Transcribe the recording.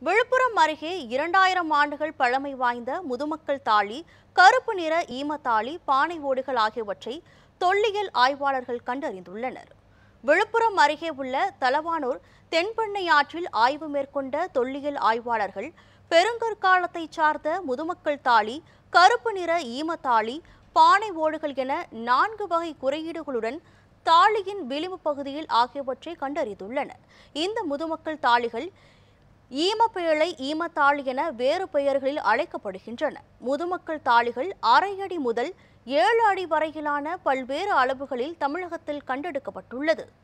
விழுப்புரம் அருகே இரண்டாயிரம் ஆண்டுகள் பழமை வாய்ந்த முதுமக்கள் தாளி கருப்பு நிற ஈமத்தாளி பானை ஓடுகள் ஆகியவற்றை தொல்லியல் ஆய்வாளர்கள் கண்டறிந்துள்ளனர் விழுப்புரம் அருகே உள்ள தலவானூர் தென்பெண்ணை ஆற்றில் ஆய்வு மேற்கொண்ட தொல்லியல் ஆய்வாளர்கள் பெருங்கற்காலத்தைச் சார்ந்த முதுமக்கள் தாளி கருப்பு நிற ஈமத்தாளி பானை ஓடுகள் என நான்கு வகை குறியீடுகளுடன் தாளியின் விளிம்பு பகுதியில் ஆகியவற்றை கண்டறிந்துள்ளனர் இந்த முதுமக்கள் தாளிகள் ஈமப்பேழை ஈமத்தாளி என வேறு பெயர்களில் அழைக்கப்படுகின்றன முதுமக்கள் தாளிகள் அரை அடி முதல் ஏழு அடி வரையிலான பல்வேறு அளவுகளில் தமிழகத்தில் கண்டெடுக்கப்பட்டுள்ளது